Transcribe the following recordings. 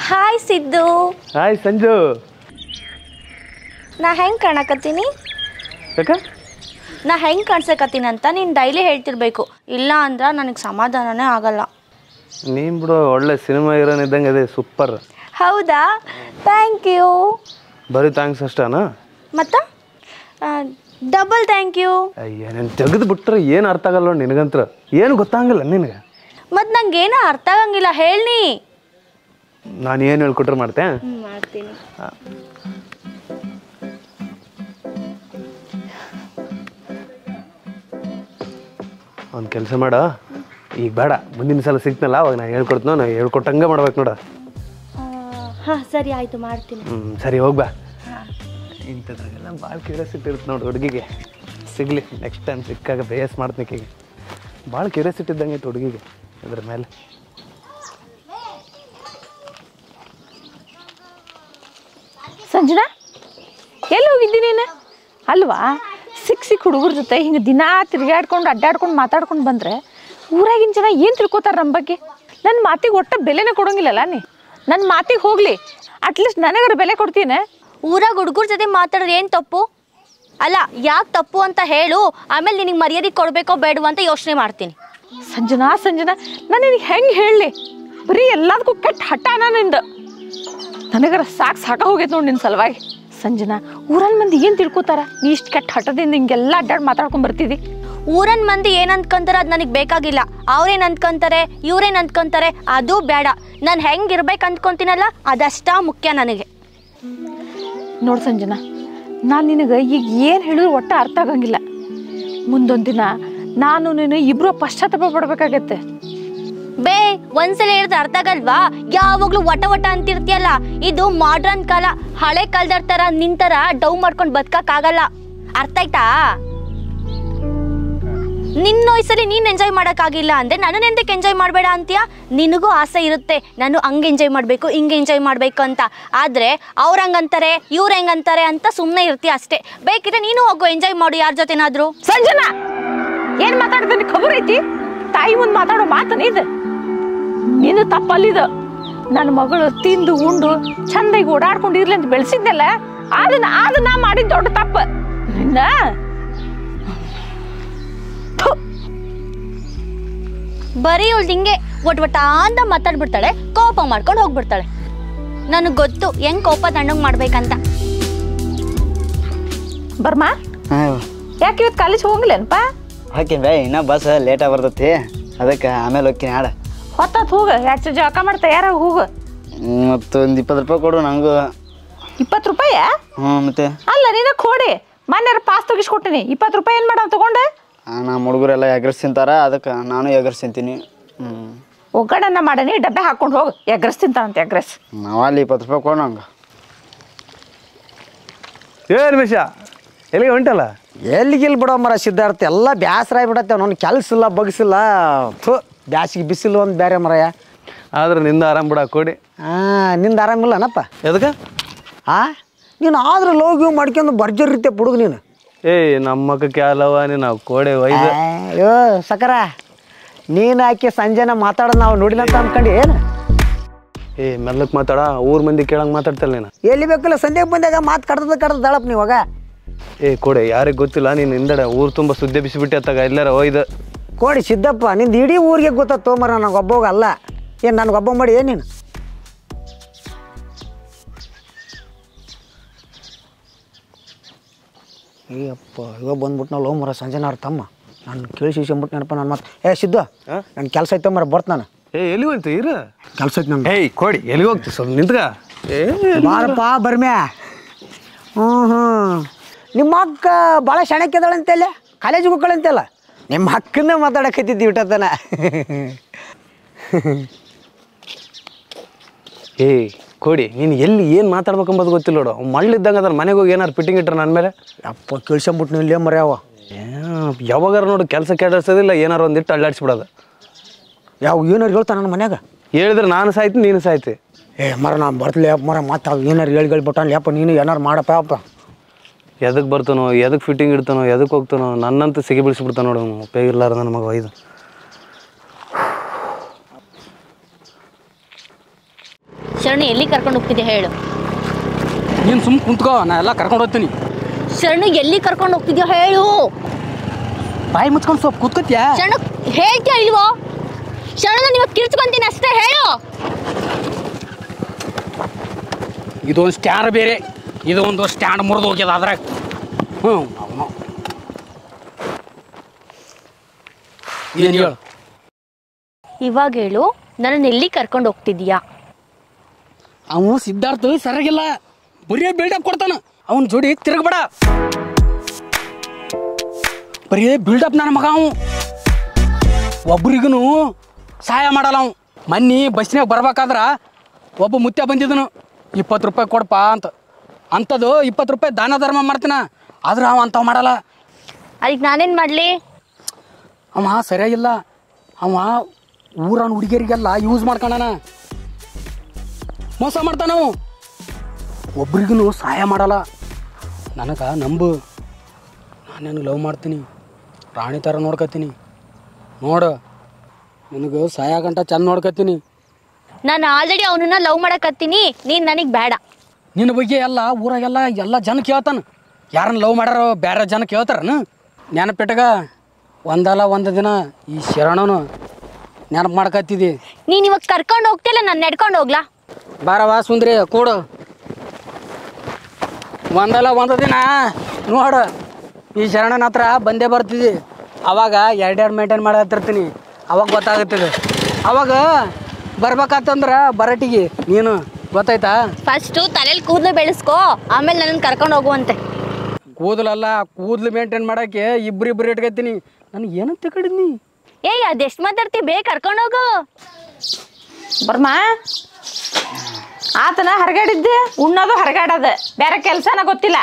Hi Siddu hi Sanju ನಾ ಹೆಂಗೆ ಕಾಣಕತ್ತೀನಿ ಯಾಕ ನಾ ಹೆಂಗೆ ಕಾಣ್ಸಕತ್ತೀನಿ ಅಂತ ನೀನು ಡೈಲಿ ಹೇಳ್ತಿರ್ಬೇಕು ಇಲ್ಲ ಅಂದ್ರೆ ನನಗೆ ಸಮಾಧಾನನೇ ಆಗಲ್ಲ ನೀನು ಬಿಡು ಒಳ್ಳೆ ಸಿನಿಮಾ ಹೀರೋನ್ ಇದ್ದಂಗೆ ಅದೇ ಸೂಪರ್ ಹೌದಾ ಥ್ಯಾಂಕ್ ಯು ಬರೀ ಥ್ಯಾಂಕ್ಸ್ ಅಷ್ಟನಾ ಮತ್ತು ಡಬಲ್ ಥ್ಯಾಂಕ್ ಯು ಅಯ್ಯ ನೀನು ತೆಗೆದು ಬಿಟ್ರೆ ಏನು ಅರ್ಥ ಆಗಲ್ಲ ನೋಡಿ ನಿನಗಂತ್ರ ಏನು ಗೊತ್ತಾಗಲ್ಲ ನಿನಗೆ ಮತ್ತು ನಂಗೇನೋ ಅರ್ಥ ಆಗಂಗಿಲ್ಲ ಹೇಳಿ ನಾನು ಏನು ಹೇಳ್ಕೊಟ್ರೆ ಮಾಡ್ತೆ ಮಾಡ್ತೀನಿ ಒಂದು ಕೆಲಸ ಮಾಡ ಈಗ ಬೇಡ ಮುಂದಿನ ಸಲ ಸಿಗ್ತನಲ್ಲ ಅವಾಗ ನಾನು ಹೇಳ್ಕೊಡ್ತೀನೋ ನಾನು ಹೇಳ್ಕೊಟ್ಟಂಗೆ ಮಾಡ್ಬೇಕು ನೋಡ ಹಾಂ ಸರಿ ಆಯಿತು ಮಾಡ್ತೀನಿ ಹ್ಞೂ ಸರಿ ಹೋಗ್ಬಾ ಇಂಥದ್ರಾಗೆಲ್ಲ ಭಾಳ ಕ್ಯೂರಿಯಾಸಿಟಿ ಇರುತ್ತೆ ನೋಡಿ ಹುಡುಗಿಗೆ ಸಿಗಲಿ ನೆಕ್ಸ್ಟ್ ಟೈಮ್ ಸಿಕ್ಕಾಗ ಬೇಸ್ ಮಾಡ್ತೀನಿ ಈಗ ಭಾಳ ಕ್ಯೂರಿಯಾಸಿಟಿ ಇದ್ದಂಗೆ ಐತೆ ಹುಡುಗಿಗೆ ಅದ್ರ ಮೇಲೆ ಸಂಜನಾ ಎಲ್ಲಿ ಹೋಗಿದ್ದಿ ನೀನು ಅಲ್ವಾ ಸಿಕ್ ಸಿಕ್ ಹುಡುಗರ ಜೊತೆ ಹಿಂಗೆ ದಿನಾ ತಿರುಗಾಡ್ಕೊಂಡು ಅಡ್ಡಾಡ್ಕೊಂಡು ಮಾತಾಡ್ಕೊಂಡು ಬಂದ್ರೆ ಊರಾಗಿನ ಜನ ಏನು ತಿಳ್ಕೊತಾರೆ ನಮ್ಮ ಬಗ್ಗೆ ನನ್ನ ಮಾತಿಗೆ ಒಟ್ಟ ಬೆಲೆನೇ ಕೊಡೋಂಗಿಲ್ಲಲ್ಲ ನೀ ನನ್ನ ಮಾತಿಗೆ ಹೋಗಲಿ ಅಟ್ಲೀಸ್ಟ್ ನನಗರ ಬೆಲೆ ಕೊಡ್ತೀನಿ ಊರಾಗ ಹುಡುಗರ ಜೊತೆ ಮಾತಾಡೋದು ಏನು ತಪ್ಪು ಅಲ್ಲ ಯಾಕೆ ತಪ್ಪು ಅಂತ ಹೇಳು ಆಮೇಲೆ ನಿನಗೆ ಮರ್ಯಾದೆ ಕೊಡಬೇಕೋ ಬೇಡವೋ ಅಂತ ಯೋಚನೆ ಮಾಡ್ತೀನಿ ಸಂಜನಾ ಸಂಜನಾ ನಾನು ನಿನಗೆ ಹೆಂಗೆ ಹೇಳಲಿ ಬರೀ ಎಲ್ಲದಕ್ಕೂ ಕೆಟ್ಟ ಹಠಾನ ನಿಂದು ನನಗರ ಸಾಕು ಸಾಕ ಹೋಗೈತೆ ನೋಡಿ ನಿನ್ನ ಸಲುವಾಗಿ ಸಂಜನಾ ಊರನ್ ಮಂದಿ ಏನು ತಿಳ್ಕೊತಾರ ನೀ ಇಷ್ಟು ಕೆಟ್ಟ ಹಠದಿಂದ ಹಿಂಗೆಲ್ಲ ಅಡ್ಡಾಡಿ ಮಾತಾಡ್ಕೊಂಡು ಬರ್ತಿದ್ದಿ ಊರನ್ ಮಂದಿ ಏನ್ ಅಂದ್ಕೊಂತಾರ ಅದು ನನಗೆ ಬೇಕಾಗಿಲ್ಲ ಅವ್ರೇನ್ ಅಂದ್ಕೊಂತಾರೆ ಇವ್ರೇನ್ ಅಂದ್ಕೊಂತಾರೆ ಅದು ಬೇಡ ನಾನು ಹೆಂಗ್ ಇರ್ಬೇಕು ಅಂದ್ಕೊಂತೀನಲ್ಲ ಅದಷ್ಟ ಮುಖ್ಯ ನನಗೆ ನೋಡು ಸಂಜನಾ ನಾನು ನಿನಗೆ ಈಗ ಏನು ಹೇಳಿದ್ರು ಒಟ್ಟ ಅರ್ಥ ಆಗಂಗಿಲ್ಲ ಮುಂದೊಂದು ದಿನ ನಾನು ನೀನು ಇಬ್ಬರು ಪಶ್ಚಾತ್ತಾಪ ಪಡ್ಬೇಕಾಗತ್ತೆ ಬೇ ಒಂದ್ಸಲ ಹೇಳಿದ್ರೆ ಅರ್ಥ ಆಗಲ್ವಾ ಯಾವಾಗ್ಲೂ ವಟ ವಟ ಅಂತಿರ್ತೀಯಲ್ಲ ಇದು ಮಾಡ್ರನ್ ಕಾಲ ಹಳೆ ಕಾಲದ ತರ ನಿಂತರ ಡೌ ಮಾಡ್ಕೊಂಡು ಬದುಕಕ್ಕಾಗಲ್ಲ ಅರ್ಥ ಆಯ್ತಾ ನಿನ್ನ ವಯಸ್ಸಲ್ಲಿ ನೀನ್ ಎಂಜಾಯ್ ಮಾಡೋಕ್ಕಾಗಿಲ್ಲ ಅಂದ್ರೆ ನನ್ನನ್ನು ಎಂದಕ್ಕೆ ಎಂಜಾಯ್ ಮಾಡಬೇಡ ಅಂತೀಯ ನಿನಗೂ ಆಸೆ ಇರುತ್ತೆ ನಾನು ಹಂಗೆ ಎಂಜಾಯ್ ಮಾಡಬೇಕು ಹಿಂಗೆ ಎಂಜಾಯ್ ಮಾಡಬೇಕು ಅಂತ ಆದರೆ ಅವ್ರು ಹಂಗಂತಾರೆ ಇವ್ರು ಹೆಂಗಂತಾರೆ ಅಂತ ಸುಮ್ಮನೆ ಇರ್ತೀಯ ಅಷ್ಟೇ ಬೇಕಿದ್ರೆ ನೀನು ಹೋಗು ಎಂಜಾಯ್ ಮಾಡು ಯಾರ ಜೊತೆನಾದ್ರೂ ಸಂಜನಾ ಏನು ಮಾತಾಡ್ತೀನಿ ಖಬರ್ ಐತಿ ತಾಯಿ ಮುಂದೆ ಮಾತಾಡೋ ಮಾತನ ಇದು ನೀನು ತಪ್ಪಲ್ಲಿದು ನನ್ನ ಮಗಳು ತಿಂದು ಉಂಡು ಚಂದಾಗಿ ಓಡಾಡ್ಕೊಂಡು ಇರ್ಲಿ ಅಂತ ಬೆಳೆಸಿದ್ನಲ್ಲ ಅದನ್ನ ಅದನ್ನ ಮಾಡಿದ ದೊಡ್ಡ ತಪ್ಪು ನಿನ್ನ ಥು. ಬರೀ ಇವಳು ಹಿಂಗೆ ಒಟ್ ಒಟ್ಟ ಅಂತ ಮಾತಾಡ್ಬಿಡ್ತಾಳೆ ಕೋಪ ಮಾಡ್ಕೊಂಡು ಹೋಗ್ಬಿಡ್ತಾಳೆ ನನಗೆ ಗೊತ್ತು ಹೆಂಗ್ ಕೋಪ ತಣ್ಣಗ್ ಮಾಡ್ಬೇಕಂತ ಬರ್ಮಾ ಹಾಂ ಯಾಕೆ ಇವತ್ತು ಕಾಲೇಜ್ ಹೋಗಿಲ್ಲನಪ್ಪ ಹಾಕಿನ ಬೇ ಇನ್ನೂ ಬಸ್ ಲೇಟಾಗಿ ಬರ್ತೈತಿ ಅದಕ್ಕೆ ಆಮೇಲೆ ಹೋಗ್ತೀನಿ ಆಡ ಹೊತ್ತಾತ್ ಹೋಗ ಯಾಕೆ ಜಳಕ ಮಾಡ್ತಾ ಯಾರ ಹೋಗು ಮತ್ತು ಒಂದು ಇಪ್ಪತ್ತು ರೂಪಾಯಿ ಕೊಡು ನಂಗೂ ಇಪ್ಪತ್ತು ರೂಪಾಯ ಹ್ಞೂ ಮತ್ತೆ ಅಲ್ಲ ನೀನ ಕೊಡಿ ಮೊನ್ನೆ ಪಾಸ್ ತೆಗಿಸ್ಕೊಟ್ಟಿನಿ ಇಪ್ಪತ್ತು ರೂಪಾಯಿ ಏನು ಮಾಡೋ ತಗೊಂಡೆ ನಮ್ಮ ಹುಡುಗರೆಲ್ಲ ಎಗ್ರೆಸ್ ತಿಂತಾರ ಅದಕ್ಕೆ ನಾನು ಎಗ್ರೆಸ್ ತಿಂತೀನಿ ಹ್ಞೂ ಒಗ್ಗಡನ್ನ ಮಾಡನಿ ಡಬ್ಬೆ ಹಾಕೊಂಡು ಹೋಗು ಎಗ್ರೆಸ್ ತಿಂತಾನಂತೆ ಎಗ್ರೆಸ್ ನಾವಲ್ಲಿ ಇಪ್ಪತ್ತು ರೂಪಾಯಿ ಕೊಡು ನಂಗೆ ಏ ರಮೇಶ ಎಲ್ಲಿಗೆ ಹೊಂಟಲ್ಲ ಎಲ್ಲಿಗಿಲ್ ಬಿಡೋ ಮರ ಸಿದ್ಧಾರ್ಥ ಎಲ್ಲ ಬ್ಯಾಸರ ಆಗಿಬಿಡತ್ತೆ ನನ್ನ ಕೆಲಸ ಇಲ್ಲ ಬಗ್ಸಿಲ್ಲ ಥು ಬ್ಯಾಸಿಗೆ ಬಿಸಿಲು ಒಂದು ಬೇರೆ ಮರಯ ಆದ್ರೆ ನಿಂದ ಆರಾಮ್ ಬಿಡ ಕೊಡಿ ಹಾಂ ನಿಂದು ಆರಾಮಿಲ್ಲನಪ್ಪ ಎದಕ್ಕೆ ಆ ನೀನು ಆದ್ರೆ ಲವ್ ಗಿವ್ ಮಾಡ್ಕೊಂಡು ಬರ್ಜರಿತ್ತೆ ಹುಡುಗ ನೀನು ಏ ನಮ್ಮ ಮಕ್ಕಕ್ಕೆ ಯಾಲವ ನೀನು ಕೋಡೆ ಒಯ್ದು ಅಯ್ಯೋ ಸಕರ ನೀನು ಆಕೆ ಸಂಜೆನ ಮಾತಾಡೋದು ನಾವು ನೋಡಿಲ್ಲ ಅಂತ ಅನ್ಕೊಂಡು ಏನು ಏ ಮೆಲ್ಲಕ್ ಮಾತಾಡ ಊರ್ ಮಂದಿ ಕೇಳಂಗ್ ಮಾತಾಡ್ತಲ್ಲ ನೀನು ಎಲ್ಲಿ ಬೇಕಲ್ಲ ಸಂಜೆಗೆ ಬಂದಾಗ ಮಾತು ಕಡ್ದದ ಕಡ್ದದಳಪ್ಪ ನೀವಾಗ ಏ ಕೊಡೆ ಯಾರಿಗೆ ಗೊತ್ತಿಲ್ಲ ನೀನು ಹಿಂದಡೆ ಊರು ತುಂಬ ಸುದ್ದಿ ಬಿಸಿಬಿಟ್ಟು ಅತ್ತಾಗ ಎಲ್ಲಾರ ಒಯ್ದು ಕೋಡಿ ಸಿದ್ದಪ್ಪ ನಿಂದು ಇಡೀ ಊರಿಗೆ ಗೊತ್ತ ಮರ ನನಗೆ ಒಬ್ಬವಾಗ ಅಲ್ಲ ಏನು ನನಗೊಬ್ಬ ಮಾಡಿ ಏನು ನೀನು ಅಯ್ಯಪ್ಪ ಇವಾಗ ಬಂದ್ಬಿಟ್ಟು ನಾವು ಲವ್ ಮರ ಸಂಜೆನವ್ರ ತಮ್ಮ ನಾನು ಕೇಳಿಸಿ ಇಸ್ಕೊಂಬಿಟ್ಟು ನೆನಪ ನನ್ನ ಮತ್ತೆ ಏ ಸಿದ್ದು ನನ್ನ ಕೆಲಸ ಐತೆ ಮರ ಬರ್ತ ನಾನು ಏ ಎಲ್ಲಿ ಹೋಯ್ತು ಇರ ಕೆಲಸ ಐತೆ ನಂಗೆ ಏಯ್ ಕೊಡಿ ಎಲ್ಲಿ ಹೋಗ್ತಿ ಸ್ವಲ್ಪ ನಿಂತ್ಗ ಏ ಬಾರಪ್ಪ ಬರ್ಮ್ಯಾ ಹ್ಞೂ ಹ್ಞೂ ನಿಮ್ಮ ಅಕ್ಕ ಭಾಳ ಶಣಕ್ಕಿದಾಳಂತೆಲ್ಲ ಕಾಲೇಜಿಗೆ ಹೋಗ್ಕಳಂತೆಲ್ಲ ನಿಮ್ಮ ಅಕ್ಕನ್ನ ಮಾತಾಡಕತ್ತಿದ್ದಿ ಇಟ್ಟತನ ಏ ಕೊಡಿ ನೀನು ಎಲ್ಲಿ ಏನು ಮಾತಾಡ್ಬೇಕಂಬದು ಗೊತ್ತಿಲ್ಲ ನೋಡು ಅವ್ನು ಮಳ್ಳಿದ್ದಂಗೆ ಅದ್ರ ಮನೆಗೆ ಹೋಗಿ ಏನಾರು ಫಿಟ್ಟಿಂಗ್ ಇಟ್ರೆ ನನ್ನ ಮೇಲೆ ಅಪ್ಪ ಕೇಳ್ಸಂಬಿಟ್ಟು ನೀವು ಇಲ್ಲೇ ಮರ್ಯಾವ ಏ, ಯಾವಾಗಾರ ನೋಡು ಕೆಲಸ ಕೆಡಿಸೋದಿಲ್ಲ ಏನಾರು ಒಂದಿಟ್ಟು ಅಳ್ಳಾಡ್ಸ್ಬಿಡೋದು ಯಾವ ಏನಾರು ಹೇಳ್ತಾನ ನನ್ನ ಮನ್ಯಾಗ ಹೇಳಿದ್ರೆ ನಾನು ಸಾಯ್ತಿ ನೀನು ಸಾಯ್ತಿ ಏ ಮರ ನಾನು ಬರ್ತಿಲ್ಲ ಯಪ್ಪ ಮರ ಮಾತಾಡ ಏನಾರು ಹೇಳಿ ಹೇಳ್ಬಿಟ್ಟಾನ ಯಪ್ಪ ನೀನು ಏನಾರು ಮಾಡಪ್ಪ ಯಪ್ಪ ಎದಕ್ಕೆ ಬರ್ತಾನೋ ಎದಕ್ಕೆ ಫಿಟ್ಟಿಂಗ್ ಇಡ್ತಾನೋ ಎದಕ್ಕೆ ಹೋಗ್ತಾನೋ ನನ್ನಂತೂ ಸಿಗಿ ಬಿಡಿಸ್ಬಿಡ್ತಾನೋ ನೋಡು ಅವ್ನು. ಉಪಯೋಗ ಇಲ್ಲಾರ ನನ್ನ ಮಗ ಒಯ್ದು ಶರಣು ಎಲ್ಲಿ ಕರ್ಕೊಂಡು ಹೋಗ್ತಿದ್ಯಾ ಹೇಳು ನೀನು ಸುಮ್ಮ ಕುಂತ್ಕೋ ನಾ ಎಲ್ಲ ಕರ್ಕೊಂಡು ಹೋಗ್ತೀನಿ ಶರಣು ಎಲ್ಲಿ ಕರ್ಕೊಂಡು ಹೋಗ್ತಿದ್ಯಾ ಹೇಳು ಬಾಯಿ ಮುಚ್ಕೊಂಡು ಸ್ವಲ್ಪ ಕೂತ್ಕೋತ್ಯಾ ಶರಣು ಹೇಳ್ತೀಯ ಇಲ್ವೋ ಶರಣು ನಾನು ಇವತ್ತು ಕಿರ್ಚ್ಕೊಂತೀನಿ ಅಷ್ಟೇ ಹೇಳು ಇದೊಂದು ಸ್ಟ್ಯಾಂಡ್ ಬೇರೆ ಇದೊಂದು ಸ್ಟ್ಯಾಂಡ್ ಮುರಿದು ಹೋಗ್ಯದ ಅದ್ರಾಗ ಹ್ಞೂ ಅವನು ಏನು ಹೇಳು ಇವಾಗ ಹೇಳು ನನ್ನನ್ನು ಎಲ್ಲಿ ಕರ್ಕೊಂಡು ಹೋಗ್ತಿದ್ಯಾ ಅವ ಸಿದ್ಧಾರ್ಥ ಸರಿಯಾಗಿಲ್ಲ ಬರೀ ಬಿಲ್ಡಪ್ ಕೊಡ್ತಾನ ಅವನ ಜೋಡಿ ತಿರುಗಬೇಡ ಬರೀ ಬಿಲ್ಡಪ್ ನನ್ನ ಮಗ ಅವ ಒಬ್ರಿಗೂ ಸಹಾಯ ಮಾಡಲ್ಲ ಅವ ಮನ್ನಿ ಬಸ್ನ್ಯಾಗ ಬರ್ಬೇಕಾದ್ರ ಒಬ್ಬ ಮುತ್ಯ ಬಂದಿದ್ದನು ಇಪ್ಪತ್ತು ರೂಪಾಯಿ ಕೊಡಪ್ಪ ಅಂತ ಅಂಥದ್ದು ಇಪ್ಪತ್ತು ರೂಪಾಯಿ ದಾನ ಧರ್ಮ ಮಾಡ್ತೀನ ಆದ್ರೆ ಅವ ಅಂಥವು ಮಾಡಲ್ಲ ಅದಕ್ಕೆ ನಾನೇನು ಮಾಡಲಿ ಅವ ಸರಿಯಾಗಿಲ್ಲ ಅವ ಊರನ ಹುಡುಗಿಯರಿಗೆಲ್ಲ ಯೂಸ್ ಮಾಡ್ಕೊಂಡಾನ ಮೋಸ ಮಾಡ್ತಾನವು ಒಬ್ರಿಗೂ ಸಹಾಯ ಮಾಡಲ್ಲ ನನಗೆ ನಂಬು ನಾನೇನು ಲವ್ ಮಾಡ್ತೀನಿ ರಾಣಿ ಥರ ನೋಡ್ಕೊತೀನಿ ನೋಡು ನಿನಗೆ ಸಹಾಯ ಗಂಟ ಚಂದ ನೋಡ್ಕೊತೀನಿ ನಾನು ಆಲ್ರೆಡಿ ಅವನನ್ನ ಲವ್ ಮಾಡಕತ್ತೀನಿ ನೀನು ನನಗೆ ಬೇಡ ನಿನ್ನ ಬಗ್ಗೆ ಎಲ್ಲ ಊರಾಗೆಲ್ಲ ಎಲ್ಲ ಜನ ಕೇಳ್ತಾನ ಯಾರನ್ನ ಲವ್ ಮಾಡ್ಯಾರೋ ಬೇರೆ ಜನ ಕೇಳ್ತಾರನ ನೆನಪಿಟ್ಗ ಒಂದಲ್ಲ ಒಂದು ದಿನ ಈ ಶರಣನು ನೆನಪು ಮಾಡ್ಕತ್ತಿದ್ದಿ ನೀನು ಇವಾಗ ಕರ್ಕೊಂಡು ಹೋಗ್ತಿಲ್ಲ ನಾನು ನಡ್ಕೊಂಡು ಹೋಗ್ಲಾ ಬಾರವಾ ಸುಂದ್ರಿ ಕೂಡು ಒಂದಲ್ಲ ಒಂದು ದಿನ ನೋಡು ಈ ಶರಣನ ಹತ್ರ ಬಂದೇ ಬರ್ತಿದ್ದಿ ಅವಾಗ ಎರಡೆರಡು ಮೇಂಟೈನ್ ಮಾಡತ್ತಿರ್ತೀನಿ ಅವಾಗ ಗೊತ್ತಾಗುತ್ತದೆ ಅವಾಗ ಬರ್ಬೇಕಾತಂದ್ರೆ ಬರಟಿಗೆ ನೀನು ಗೊತ್ತಾಯ್ತಾ ಫಸ್ಟು ತಲೆಯಲ್ಲಿ ಕೂದಲು ಬೆಳೆಸ್ಕೋ ಆಮೇಲೆ ನನ್ನನ್ನು ಕರ್ಕೊಂಡು ಹೋಗುವಂತೆ ಕೂದಲಲ್ಲ ಕೂದಲು ಮೇಂಟೈನ್ ಮಾಡೋಕ್ಕೆ ಇಬ್ಬರಿಬ್ಬರು ಇಟ್ಕೊತೀನಿ ನನಗೆ ಏನಂತ ಕಡಿದ್ನಿ ಏಯ್ ಅದೆಷ್ಟು ಮಾತಾಡ್ತಿ ಬೇಗ ಕರ್ಕೊಂಡು ಹೋಗು ಬರ್ಮ ಆತನ ಹರಗಾಡಿದ್ದೆ ಉಣ್ಣೋದು ಹರಗಾಡದ ಬೇರೆ ಕೆಲಸನ ಗೊತ್ತಿಲ್ಲ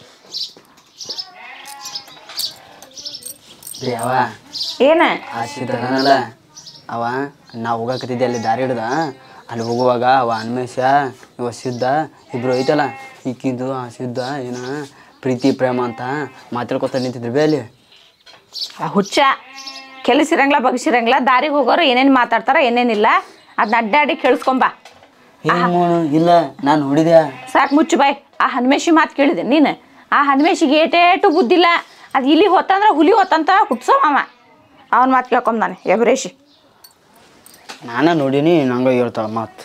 ಅವ ಏನ ಆ ಸಿದ್ಧನಲ್ಲ ಅವ ನಾವು ಹೋಗಕತ್ತಿದ್ದೆ ಅಲ್ಲಿ ದಾರಿ ಹಿಡ್ದ ಅಲ್ಲಿ ಹೋಗುವಾಗ ಅವ ಅನ್ಮೇಷ ಇವ ಸಿದ್ಧ ಇಬ್ರು ಐತಲ್ಲ ಈಕಿದು ಆ ಸಿದ್ಧ ಏನ ಪ್ರೀತಿ ಪ್ರೇಮ ಅಂತ ಮಾತಾಡ್ಕೊತ ನಿಂತಿದ್ರು ಬೇ ಅಲ್ಲಿ ಆ ಹುಚ್ಚ ಕೆಲಸಿರಂಗ್ಲ ಬಗ್ಸಿರಂಗ್ಲ ದಾರಿಗೆ ಹೋಗೋರು ಏನೇನು ಮಾತಾಡ್ತಾರ ಏನೇನಿಲ್ಲ ಅದನ್ನ ಅಡ್ಡಾಡಿ ಕೇಳಿಸ್ಕೊಂಬ ಏನು ಇಲ್ಲ ನಾನು ನೋಡಿದೆ ಸಾಕು ಮುಚ್ಚು ಬಾಯ್ ಆ ಹನುಮೇಶಿ ಮಾತು ಕೇಳಿದೆ ನೀನು ಆ ಹನುಮೇಶಿಗೆ ಏಟೇಟು ಬುದ್ಧಿಲ್ಲ ಅದು ಇಲ್ಲಿ ಹೊತ್ತಂದ್ರೆ ಹುಲಿ ಹೊತ್ತಂತ ಹುಟ್ಸೋ ಮಾಮ ಅವನ ಮಾತು ಕೇಳ್ಕೊಂಬ ನಾನು ಎಬ್ರೇಶಿ ನಾನು ನೋಡೀನಿ ನಂಗೆ ಹೇಳ್ತಾಳ ಮಾತು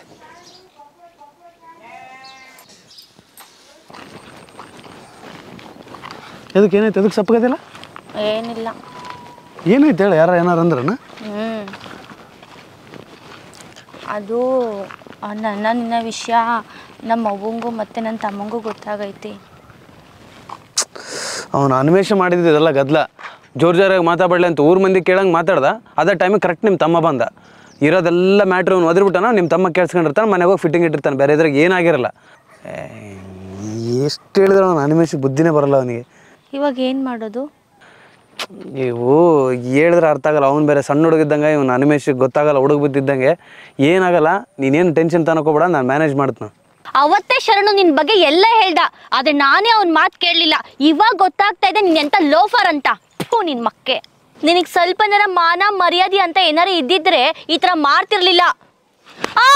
ಎದಕ್ಕೆ ಏನಾಯ್ತು ಎದಕ್ಕೆ ಸಪ್ಪಗದಿಲ್ಲ ಏನಿಲ್ಲ ಏನಾಯ್ತು ಹೇಳಿ ಯಾರು ಏನಾರು ಅಂದ್ರನ ಹ್ಞೂ ಅದು ಆ ನನ್ನ ನಿನ್ನ ವಿಷಯ ನಮ್ಮ ಅವ್ವಂಗೂ ಮತ್ತು ನನ್ನ ತಮ್ಮಂಗೂ ಗೊತ್ತಾಗೈತಿ ಅವನು ಅನ್ವೇಷ ಮಾಡಿದ್ದು ಇದೆಲ್ಲ ಗದ್ಲ ಜೋರ್ ಜೋರಾಗಿ ಮಾತಾಡಲಿ ಅಂತ ಊರ್ ಮಂದಿ ಕೇಳಂಗೆ ಮಾತಾಡ್ದ ಅದೇ ಟೈಮಿಗೆ ಕರೆಕ್ಟ್ ನಿಮ್ಮ ತಮ್ಮ ಬಂದ ಇರೋದೆಲ್ಲ ಮ್ಯಾಟ್ರ್ ಅವ್ನು ಒದ್ರಿಬಿಟ್ಟಾನ ನಿಮ್ಮ ತಮ್ಮ ಕೇಳಿಸ್ಕೊಂಡಿರ್ತಾನೆ ಮನೆಗೆ ಹೋಗಿ ಫಿಟ್ಟಿಂಗ್ ಇಟ್ಟಿರ್ತಾನೆ ಬೇರೆ ಇದ್ರಾಗ ಏನಾಗಿರಲ್ಲ ಎಷ್ಟು ಹೇಳಿದ್ರೆ ಅವನು ಅನ್ವೇಷ ಬುದ್ಧಿನೇ ಬರಲ್ಲ ಅವನಿಗೆ ಇವಾಗ ಏನು ಮಾಡೋದು ಇವು ಹೇಳಿದ್ರೆ ಅರ್ಥ ಆಗಲ್ಲ ಅವ್ನು ಬೇರೆ ಸಣ್ಣ ಹುಡುಗಿದ್ದಂಗೆ ಇವ್ನು ಅನಿಮೇಶಿಗೆ ಗೊತ್ತಾಗಲ್ಲ ಹುಡುಗ ಬಿದ್ದಿದ್ದಂಗೆ ಏನಾಗಲ್ಲ ನೀನೇನು ಟೆನ್ಷನ್ ತನಕೋಬೇಡ ನಾನು ಮ್ಯಾನೇಜ್ ಮಾಡ್ತೀನಿ ಅವತ್ತೇ ಶರಣು ನಿನ್ ಬಗ್ಗೆ ಎಲ್ಲ ಹೇಳ್ದ ಆದ್ರೆ ನಾನೇ ಅವನ್ ಮಾತು ಕೇಳಲಿಲ್ಲ ಇವಾಗ ಗೊತ್ತಾಗ್ತಾ ಇದೆ ನೀನ್ ಎಂತ ಲೋಫರ್ ಅಂತ ಥು, ನಿನ್ ಮಕ್ಕೆ ನಿನಗೆ ಸ್ವಲ್ಪ ಜನ ಮಾನ ಮರ್ಯಾದೆ ಅಂತ ಏನಾರು ಇದ್ದಿದ್ರೆ ಈ ತರ ಮಾಡ್ತಿರ್ಲಿಲ್ಲ ಆ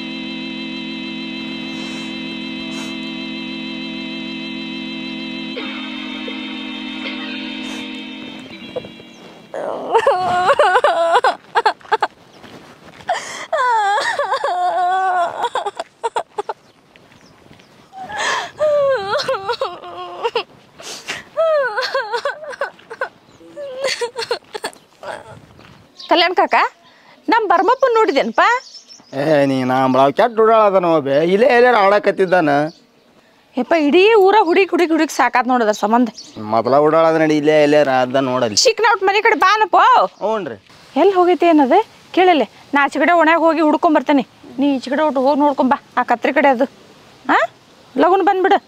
ಕಲ್ಯಾಣ್ ಕಾಕ ನಮ್ಮ ಬರ್ಮಪ್ಪ ನೋಡಿದೇನಪ್ಪ ಏ ನೀ ನಾ ಕೆಟ್ಟ ಉಡಾಳದನ ಒಬ್ಬೆ ಇಲ್ಲೇ ಎಲ್ಲಾರ ಆಡಕತ್ತಿದ್ದಾನ ಯಪ್ಪ ಇಡೀ ಊರ ಹುಡುಗಿ ಹುಡುಗಿ ಹುಡುಗಿ ಸಾಕಾತ್ ನೋಡದ್ರ ಸಂಬಂಧ ಮೊದಲ ಉಡಾಳದ ನಡಿ ಇಲ್ಲೇ ಎಲ್ಲಾರ ಅದ ನೋಡಲ್ಲಿ ಚಿಕ್ಕನವ್ರ ಮನೆ ಕಡೆ ಬಾನಪ್ಪ ಹ್ಞೂ ರೀ ಎಲ್ಲಿ ಹೋಗೈತಿ ಏನದ ಕೇಳಲೆ ನಾ ಆಚೆ ಕಡೆ ಒಣಗ ಹೋಗಿ ಹುಡ್ಕೊಂಬರ್ತೇನೆ ನೀ ಈಚೆ ಕಡೆ ಒಟ್ಟು ಹೋಗಿ ನೋಡ್ಕೊಂಬ ಆ ಕತ್ರಿ ಕಡೆ ಅದು ಹಾಂ ಲಗುನ್ ಬಂದ್ಬಿಡು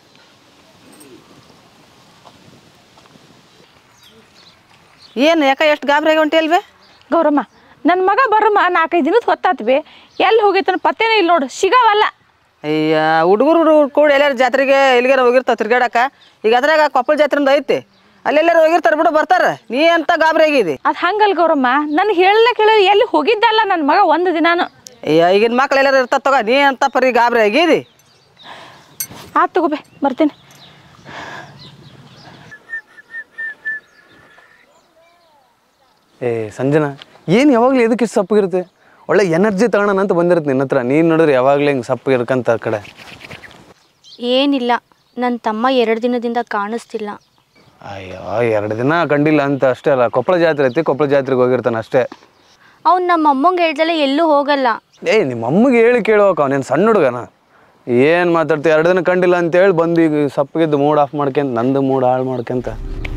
ಏನು ಯಾಕ ಎಷ್ಟು ಗಾಬರಿ ಆಗಿ ಹೊಂಟಿಯಲ್ವೇ ಗೌರಮ್ಮ ನನ್ನ ಮಗ ಬರಮ್ಮ ನಾಲ್ಕೈದು ದಿನದ ಹೊತ್ತಾತ್ವಿ ಎಲ್ಲಿ ಹೋಗೈತನ ಪತ್ತೇನೇ ಇಲ್ಲ ನೋಡು ಸಿಗವಲ್ಲ ಅಯ್ಯ ಹುಡುಗರು ಕೂಡ ಎಲ್ಲಾರು ಜಾತ್ರೆಗೆ ಎಲ್ಲಿಗಾರ ಹೋಗಿರ್ತಾವ ತಿರ್ಗಾಡಕ ಈಗ ಅದ್ರಾಗ ಕೊಪ್ಪಳ ಜಾತ್ರೆಂದು ಐತಿ ಅಲ್ಲೆಲ್ಲಾರು ಹೋಗಿರ್ತಾರ ಬಿಡು ಬರ್ತಾರ ನೀ ಅಂತ ಗಾಬರಿ ಆಗಿದಿ ಅದು ಹಂಗಲ್ ಗೌರಮ್ಮ ನನ್ಗೆ ಹೇಳಲ್ಲ ಕೇಳ ಎಲ್ಲಿ ಹೋಗಿದ್ದಲ್ಲ ನನ್ನ ಮಗ ಒಂದು ದಿನಾನು ಈಗಿನ ಮಕ್ಳು ಎಲ್ಲಾರು ಇರ್ತಾರ ತಗೋ ನೀ ಅಂತ ಪರಿ ಗಾಬರಿ ಆಗೀದಿ ಆತ್ ತಗೋಬೆ ಬರ್ತೀನಿ ಏ ಸಂಜನಾ ಏನು ಯಾವಾಗಲೂ ಎದಕ್ಕೆ ಇಷ್ಟು ಸಪ್ಪಗಿರುತ್ತೆ ಒಳ್ಳೆ ಎನರ್ಜಿ ತಗೋಣ ಅಂತ ಬಂದಿರುತ್ತೆ ನಿನ್ನ ಹತ್ರ ನೀನು ನೋಡಿದ್ರೆ ಯಾವಾಗಲೂ ಹಿಂಗೆ ಸಪ್ಪಗೆ ಇರ್ಕಂತ ಆ ಕಡೆ ಏನಿಲ್ಲ ನನ್ನ ತಮ್ಮ ಎರಡು ದಿನದಿಂದ ಕಾಣಿಸ್ತಿಲ್ಲ ಅಯ್ಯೋ ಎರಡು ದಿನ ಕಂಡಿಲ್ಲ ಅಂತ ಅಷ್ಟೇ ಅಲ್ಲ ಕೊಪ್ಪಳ ಜಾತ್ರೆ ಐತಿ ಕೊಪ್ಪಳ ಜಾತ್ರೆಗೆ ಹೋಗಿರ್ತಾನೆ ಅಷ್ಟೇ ಅವ್ನು ನಮ್ಮ ಅಮ್ಮಂಗೆ ಹೇಳ್ದಲೆ ಎಲ್ಲೂ ಹೋಗಲ್ಲ ಏಯ್ ನಿಮ್ಮ ಅಮ್ಮಗೆ ಹೇಳಿ ಕೇಳುವಕ್ಕ ಅವನೇನು ಸಣ್ಣ ಹುಡುಗನ ಏನು ಮಾತಾಡ್ತೀವಿ ಎರಡು ದಿನ ಕಂಡಿಲ್ಲ ಅಂತೇಳಿ ಬಂದು ಈಗ ಸಪ್ಪಗಿದ್ದು ಮೂಡ್ ಆಫ್ ಮಾಡ್ಕೊಂತ ನಂದು ಮೂಡ್ ಹಾಳು ಮಾಡ್ಕೊಂತ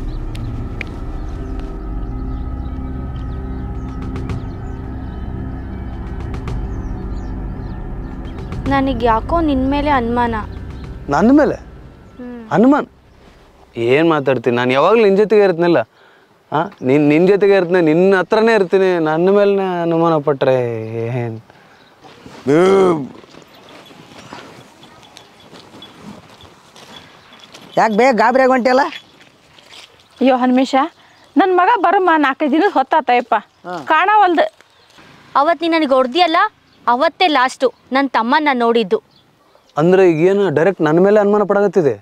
ನನಗೆ ಯಾಕೋ ನಿನ್ನ ಮೇಲೆ ಅನುಮಾನ ನನ್ನ ಮೇಲೆ ಹನುಮಾನ್ ಏನು ಮಾತಾಡ್ತೀನಿ ನಾನು ಯಾವಾಗಲೂ ನಿನ್ನ ಜೊತೆಗೆ ಇರ್ತೀನಲ್ಲ ಹಾಂ ನಿನ್ನ ನಿನ್ನ ಜೊತೆಗೆ ಇರ್ತೀನಿ ನಿನ್ನ ಹತ್ರನೇ ಇರ್ತೀನಿ ನನ್ನ ಮೇಲೆ ಅನುಮಾನ ಪಟ್ಟರೆ ಏನು ಯಾಕೆ ಬೇಗ ಗಾಬರಿ ಹೊಂಟಿಯಲ್ಲ ಅಯ್ಯೋ ಹನುಮೇಶ ನನ್ನ ಮಗ ಬರಮ್ಮ ನಾಲ್ಕೈದು ದಿನದ ಹೊತ್ತಾತಯಪ್ಪ ಕಾಣವಲ್ದು ಅವತ್ತು ನೀನು ನನಗೆ ಹೊಡೆದಿಯಲ್ಲ ಅವತ್ತೇ ಲಾಸ್ಟು ನನ್ನ ತಮ್ಮನ ನೋಡಿದ್ದು ಅಂದರೆ ಈಗೇನು ಡೈರೆಕ್ಟ್ ನನ್ನ ಮೇಲೆ ಅನುಮಾನ ಪಡಗತ್ತಿದೆ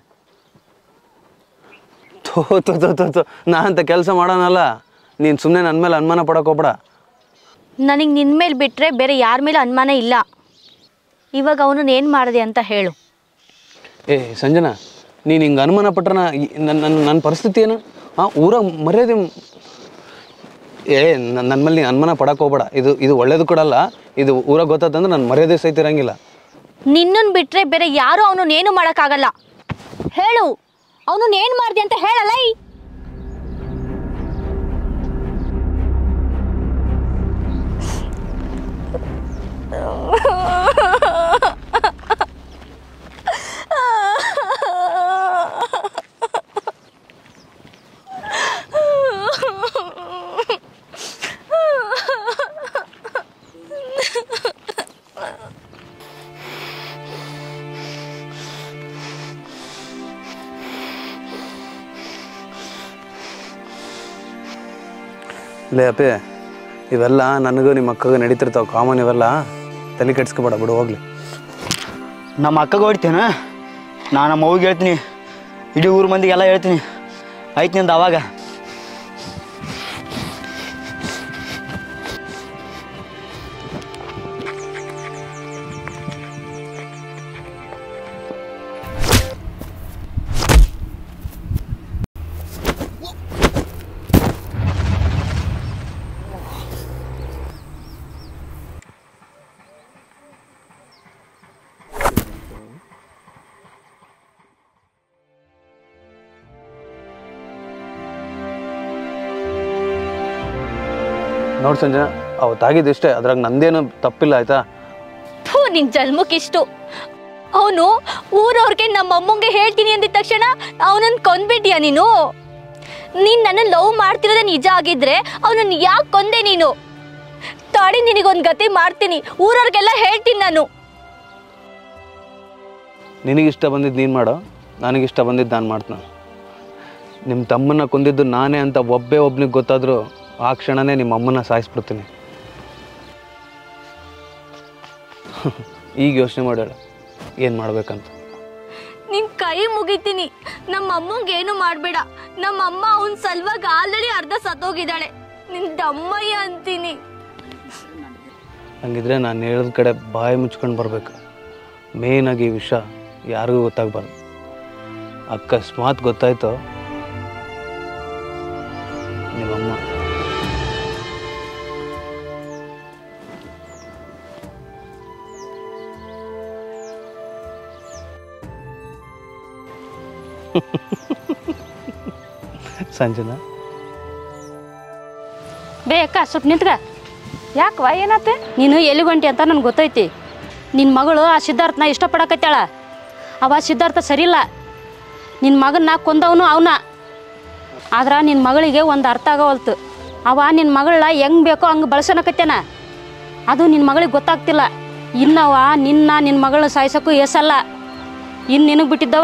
ಥೋ ಥೋ ಥೋ ಥೋ ಥೋ ನಾ ಅಂತ ಕೆಲಸ ಮಾಡೋಣಲ್ಲ ನೀನು ಸುಮ್ಮನೆ ನನ್ನ ಮೇಲೆ ಅನುಮಾನ ಪಡಕ್ಕೆ ಹೋಗ್ಬೇಡ ನನಗೆ ನಿನ್ನ ಮೇಲೆ ಬಿಟ್ಟರೆ ಬೇರೆ ಯಾರ ಮೇಲೆ ಅನುಮಾನ ಇಲ್ಲ ಇವಾಗ ಅವನನ್ನ ಏನು ಮಾಡಿದೆ ಅಂತ ಹೇಳು ಏ ಸಂಜನಾ ನೀನು ಹಿಂಗೆ ಅನುಮಾನ ಪಟ್ರೆ ನಾ ಈ- ನನ್ನ ನನ್ನ ನನ್ನ ಪರಿಸ್ಥಿತಿ ಏನು ಹಾಂ ಊರ ಮರ್ಯಾದೆ ಏ ನನ್ನ ನನ್ನ ಮೇಲೆ ನೀನು ಅನುಮಾನ ಪಡಕ್ಕೆ ಹೋಗ್ಬೇಡ ಇದು ಇದು ಒಳ್ಳೇದು ಕೂಡ ಅಲ್ಲ ಇದು ಊರಾಗ ಗೊತ್ತಾತಂದ್ರೆ ನನ್ನ ಮರ್ಯಾದೆ ಸಹಿತ ಇರಂಗಿಲ್ಲ ನಿನ್ನನ್ನು ಬಿಟ್ಟರೆ ಬೇರೆ ಯಾರೂ ಅವನನ್ನ ಏನು ಮಾಡೋಕ್ಕಾಗಲ್ಲ ಹೇಳು ಅವನನ್ನ ಏನು ಮಾಡಿದೆ ಅಂತ ಹೇಳಲ್ಲ ಈ ಲೇ ಅಪ್ಪಿ ಇವೆಲ್ಲ ನನಗೂ ನಿಮ್ಮ ಅಕ್ಕಗೂ ನಡೀತಿರ್ತಾವೆ ಕಾಮನ್ ಇವೆಲ್ಲ ತಲೆ ಕೆಡ್ಸ್ಕೊಬೇಡ ಬಿಡು ಹೋಗ್ಲಿ ನಮ್ಮ ಅಕ್ಕಗೆ ಹೊಡಿತೇನ ನಾನು ನಮ್ಮ ಅವ್ಗೆ ಹೇಳ್ತೀನಿ ಇಡೀ ಊರು ಮಂದಿಗೆಲ್ಲ ಹೇಳ್ತೀನಿ ಆಯ್ತು ನಿಂದ ಅವಾಗ ನೋಡಿ ಸಂಜನಾ ಅವತ್ತಾಗಿದ್ದು ಇಷ್ಟೇ ಅದ್ರಾಗ ನಂದೇನು ತಪ್ಪಿಲ್ಲ ಆಯ್ತಾ ಥೂ ನಿನ್ ಜನ್ಮಕ್ಕಿಷ್ಟು ಅವನು ಊರವ್ರಿಗೆ ನಮ್ಮ ಅಮ್ಮಂಗೆ ಹೇಳ್ತೀನಿ ಅಂದಿದ ತಕ್ಷಣ ಅವನನ್ನ ಕೊಂದ್ಬಿಟ್ಯಾ ನೀನು ನೀನ್ ನನ್ನ ಲವ್ ಮಾಡ್ತಿರೋದೇ ನಿಜ ಆಗಿದ್ರೆ ಅವನನ್ನ ಯಾಕೆ ಕೊಂದೆ ನೀನು ತಾಡಿ ನಿನಗೊಂದು ಗತಿ ಮಾಡ್ತೀನಿ ಊರವ್ರಿಗೆಲ್ಲ ಹೇಳ್ತೀನಿ ನಾನು ನಿನಗಿಷ್ಟ ಬಂದಿದ್ದು ನೀನು ಮಾಡೋ ನನಗಿಷ್ಟ ಬಂದಿದ್ದು ನಾನು ಮಾಡ್ತೀನಿ ನಿಮ್ಮ ತಮ್ಮನ್ನ ಕೊಂದಿದ್ದು ನಾನೇ ಅಂತ ಒಬ್ಬೇ ಒಬ್ನಿಗೆ ಗೊತ್ತಾದರೂ ಆ ಕ್ಷಣನೇ ನಿಮ್ಮ ಅಮ್ಮನ ಸಾಯಿಸ್ಬಿಡ್ತೀನಿ ಈಗ ಯೋಚನೆ ಮಾಡೋಣ ಏನು ಮಾಡ್ಬೇಕಂತ ನಿನ್ ಕೈ ಮುಗಿತೀನಿ ನಮ್ಮ ಅಮ್ಮಂಗೆ ಏನು ಮಾಡಬೇಡ ನಮ್ಮ ಅಮ್ಮ ಅವನ್ ಸಲುವಾಗಿ ಆಲ್ರೆಡಿ ಅರ್ಧ ಸತ್ತೋಗಿದ್ದಾಳೆ ನಿನ್ ದಮ್ಮಯ್ಯ ಅಂತೀನಿ ಹಂಗಿದ್ರೆ ನಾನು ಹೇಳಿದ ಕಡೆ ಬಾಯಿ ಮುಚ್ಕೊಂಡು ಬರಬೇಕು ಮೇಯ್ನಾಗಿ ಈ ವಿಷಯ ಯಾರಿಗೂ ಗೊತ್ತಾಗಬಾರ್ದು ಅಕಸ್ಮಾತ್ ಗೊತ್ತಾಯ್ತು ನಿಮ್ಮಮ್ಮ ಸಂಜನಾ ಬೇ ಅಕ್ಕ ಸ್ವಲ್ಪ ನಿಂತ್ಕ ಯಾಕವ ಏನಾತೆ ನೀನು ಎಲ್ಲಿ ಹೊಂಟಿ ಅಂತ ನನಗೆ ಗೊತ್ತೈತಿ ನಿನ್ನ ಮಗಳು ಆ ಸಿದ್ಧಾರ್ಥನ ಇಷ್ಟಪಡಕತ್ತಾಳ ಅವ ಸಿದ್ಧಾರ್ಥ ಸರಿಯಿಲ್ಲ ನಿನ್ನ ಮಗನ್ನ ಕೊಂದವನು ಅವನ ಆದ್ರೆ ನಿನ್ನ ಮಗಳಿಗೆ ಒಂದು ಅರ್ಥ ಆಗವಲ್ತು ಅವ ನಿನ್ನ ಮಗಳನ್ನ ಹೆಂಗೆ ಬೇಕೋ ಹಂಗೆ ಬಳಸನಕತ್ತೇನ ಅದು ನಿನ್ನ ಮಗಳಿಗೆ ಗೊತ್ತಾಗ್ತಿಲ್ಲ ಇನ್ನವ ನಿನ್ನ ನಿನ್ನ ಮಗಳನ್ನ ಸಾಯ್ಸೋಕ್ಕೂ ಎಸಲ್ಲ ಇನ್ನು ನಿನಗೆ ಬಿಟ್ಟಿದ್ದವ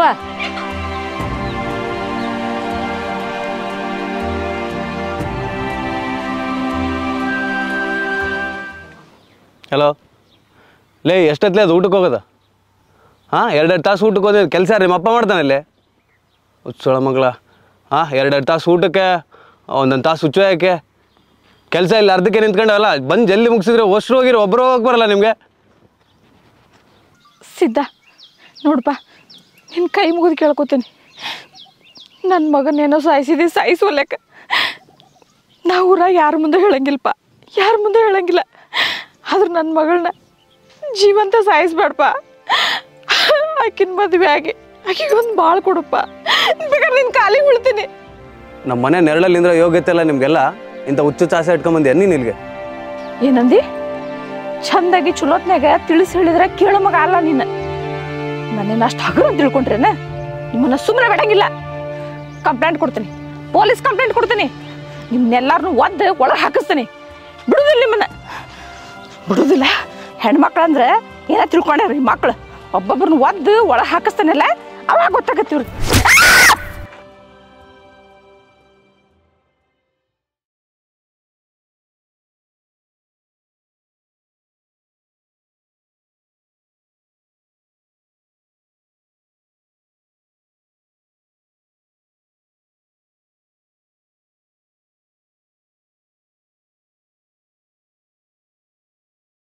ಹಲೋ ಲೇ ಎಷ್ಟೊತ್ತಲೇ ಅದು ಊಟಕ್ಕೆ ಹೋಗೋದು ಹಾಂ ಎರಡೆರಡು ತಾಸು ಊಟಕ್ಕೆ ಹೋದ್ರೆ ಕೆಲಸ ನಿಮ್ಮ ಅಪ್ಪ ಮಾಡ್ತಾನಲ್ಲೇ ಹುಚ್ಚೋಳ ಮಗಳ ಹಾಂ ಎರಡೆರಡು ತಾಸು ಊಟಕ್ಕೆ ಒಂದೊಂದು ತಾಸು ಹುಚ್ಚೋಯಕ್ಕೆ ಕೆಲಸ ಇಲ್ಲ ಅರ್ಧಕ್ಕೆ ನಿಂತ್ಕೊಂಡವಲ್ಲ ಬಂದು ಜಲ್ದಿ ಮುಗಿಸಿದ್ರೆ ಒಷ್ಟು ಹೋಗಿರೋ ಒಬ್ಬರು ಹೋಗಿ ಬರಲ್ಲ ನಿಮಗೆ ಸಿದ್ಧ ನೋಡಪ್ಪ ನಿನ್ನ ಕೈ ಮುಗಿದು ಕೇಳ್ಕೊತೀನಿ ನನ್ನ ಮಗನೇನೋ ಸಾಯಿಸಿದೆ ಸಾಯಿಸೋಲೆಕ್ಕ ನಾ ಊರಾಗ ಯಾರ ಮುಂದೆ ಹೇಳಂಗಿಲ್ಲಪ್ಪ ಯಾರ ಮುಂದೆ ಹೇಳಂಗಿಲ್ಲ ಆದ್ರೆ ನನ್ನ ಮಗಳನ್ನ ಜೀವಂತ ಸಾಯಿಸ್ಬೇಡಪ್ಪ ಆಕಿನ ಮದುವೆ ಆಗಿ ಆಕಿಗೆ ಒಂದು ಭಾಳ ಕೊಡಪ್ಪ ಬೇಕಾದ್ರೆ ನಿನ್ನ ಕಾಲಿಗೆ ಬೀಳ್ತೀನಿ ನಮ್ಮ ಮನೆ ನೆರಳಲ್ಲಿಂದ್ರೆ ಯೋಗ್ಯತೆ ಇಲ್ಲ ನಿಮಗೆಲ್ಲ ಇಂಥ ಹುಚ್ಚು ಚಾಸೆ ಇಟ್ಕೊಂಬಂದು ನೀನು ಇಲ್ಲಿಗೆ ಏನಂದಿ ಚಂದಾಗಿ ಚುಲೋತ್ನಾಗ ತಿಳಿಸಿ ಹೇಳಿದ್ರೆ ಕೇಳೋ ಮಗ ಅಲ್ಲ ನೀನು ನನ್ನೇನು ಅಷ್ಟು ಹಗುರ ಅಂತ ತಿಳ್ಕೊಂಡ್ರೇನ ನಿಮ್ಮನ್ನ ಸುಮ್ಮನೆ ಬಿಡಂಗಿಲ್ಲ ಕಂಪ್ಲೇಂಟ್ ಕೊಡ್ತೀನಿ ಪೊಲೀಸ್ ಕಂಪ್ಲೇಂಟ್ ಕೊಡ್ತೀನಿ ನಿಮ್ಮನ್ನೆಲ್ಲಾರನ್ನೂ ಒದ್ದು ಒಳಗೆ ಹಾಕಿಸ್ತೀನಿ ಬಿಡುದಿಲ್ಲ ನಿಮ್ಮನ್ನ ಬಿಡುದಿಲ್ಲ ಹೆಣ್ಮಕ್ಳಂದ್ರೆ ಏನ ತಿಳ್ಕೊಂಡ್ರಿ ಮಕ್ಳು ಒಬ್ಬೊಬ್ರನ್ನ ಒದ್ದು ಒಳಗೆ ಹಾಕಿಸ್ತಾನಲ್ಲ ಅವಾಗ ಗೊತ್ತಾಗತ್ತಿವ್ರಿ